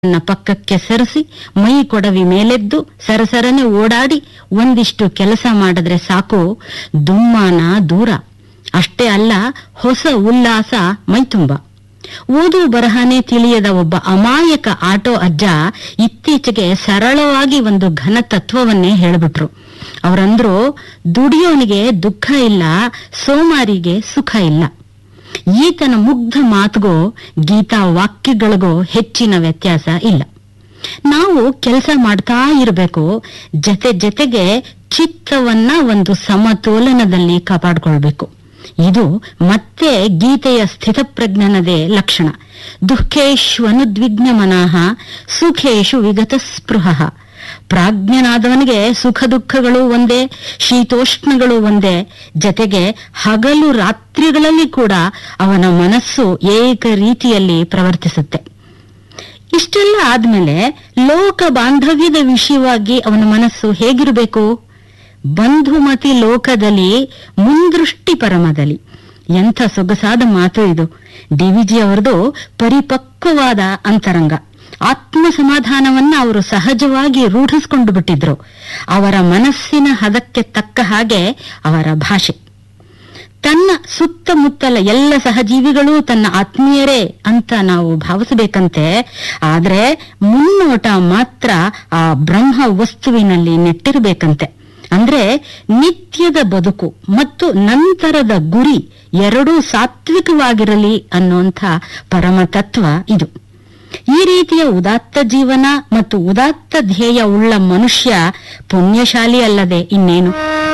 ನ್ನ ಪಕ್ಕಕ್ಕೆ ಸರಿಸಿ ಮೈ ಕೊಡವಿ ಮೇಲೆದ್ದು ಸರಸರನೆ ಓಡಾಡಿ ಒಂದಿಷ್ಟು ಕೆಲಸ ಮಾಡಿದ್ರೆ ಸಾಕು ದುಮ್ಮಾನ ದೂರ ಅಷ್ಟೇ ಅಲ್ಲ ಹೊಸ ಉಲ್ಲಾಸ ಮೈತುಂಬ ಓದು ಬರಹನೇ ತಿಳಿಯದ ಒಬ್ಬ ಅಮಾಯಕ ಆಟೋ ಅಜ್ಜ ಇತ್ತೀಚೆಗೆ ಸರಳವಾಗಿ ಒಂದು ಘನ ತತ್ವವನ್ನೇ ಹೇಳ್ಬಿಟ್ರು ಅವರಂದ್ರು ದುಡಿಯೋನಿಗೆ ದುಃಖ ಇಲ್ಲ ಸೋಮಾರಿಗೆ ಸುಖ ಇಲ್ಲ ಈತನ ಮುಗ್ಧ ಮಾತುಗೋ ಗೀತಾ ವಾಕ್ಯಗಳಿಗೋ ಹೆಚ್ಚಿನ ವ್ಯತ್ಯಾಸ ಇಲ್ಲ ನಾವು ಕೆಲಸ ಮಾಡ್ತಾ ಇರಬೇಕು ಜೊತೆ ಜೊತೆಗೆ ಚಿತ್ತವನ್ನ ಒಂದು ಸಮತೋಲನದಲ್ಲಿ ಕಾಪಾಡ್ಕೊಳ್ಬೇಕು ಇದು ಮತ್ತೆ ಗೀತೆಯ ಸ್ಥಿತಪ್ರಜ್ಞನದೇ ಲಕ್ಷಣ ದುಃಖೇಶು ಅನುದ್ವಿಗ್ನ ಮನಃ ಸುಖೇಶು ವಿಗತ ಸ್ಪೃಹ ಪ್ರಾಜ್ಞನಾದವನಿಗೆ ಸುಖ ದುಃಖಗಳು ಒಂದೇ ಶೀತೋಷ್ಣಗಳು ಒಂದೇ ಜತೆಗೆ ಹಗಲು ರಾತ್ರಿಗಳಲ್ಲಿ ಕೂಡ ಅವನ ಮನಸ್ಸು ಏಕ ರೀತಿಯಲ್ಲಿ ಪ್ರವರ್ತಿಸುತ್ತೆ ಇಷ್ಟೆಲ್ಲ ಆದ್ಮೇಲೆ ಲೋಕ ಬಾಂಧವ್ಯದ ವಿಷಯವಾಗಿ ಅವನ ಮನಸ್ಸು ಹೇಗಿರಬೇಕು ಬಂಧುಮತಿ ಲೋಕದಲ್ಲಿ ಮುಂದೃಷ್ಟಿ ಪರಮದಲ್ಲಿ ಎಂಥ ಸೊಗಸಾದ ಮಾತು ಇದು ಡಿವಿಜಿ ಅವರದು ಪರಿಪಕ್ವವಾದ ಅಂತರಂಗ ಆತ್ಮ ಸಮಾಧಾನವನ್ನ ಅವರು ಸಹಜವಾಗಿ ರೂಢಿಸ್ಕೊಂಡು ಬಿಟ್ಟಿದ್ರು ಅವರ ಮನಸ್ಸಿನ ಹದಕ್ಕೆ ತಕ್ಕ ಹಾಗೆ ಅವರ ಭಾಷೆ ತನ್ನ ಸುತ್ತಮುತ್ತಲ ಎಲ್ಲ ಸಹಜೀವಿಗಳು ತನ್ನ ಆತ್ಮೀಯರೇ ಅಂತ ನಾವು ಭಾವಿಸಬೇಕಂತೆ ಆದ್ರೆ ಮುನ್ನೋಟ ಮಾತ್ರ ಆ ಬ್ರಹ್ಮ ವಸ್ತುವಿನಲ್ಲಿ ನೆಟ್ಟಿರಬೇಕಂತೆ ಅಂದ್ರೆ ನಿತ್ಯದ ಬದುಕು ಮತ್ತು ನಂತರದ ಗುರಿ ಎರಡೂ ಸಾತ್ವಿಕವಾಗಿರಲಿ ಅನ್ನುವಂಥ ಪರಮ ತತ್ವ ಇದು ಈ ರೀತಿಯ ಉದಾತ್ತ ಜೀವನ ಮತ್ತು ಉದಾತ್ತ ಧ್ಯೇಯ ಉಳ್ಳ ಮನುಷ್ಯ ಪುಣ್ಯಶಾಲಿ ಅಲ್ಲದೆ ಇನ್ನೇನು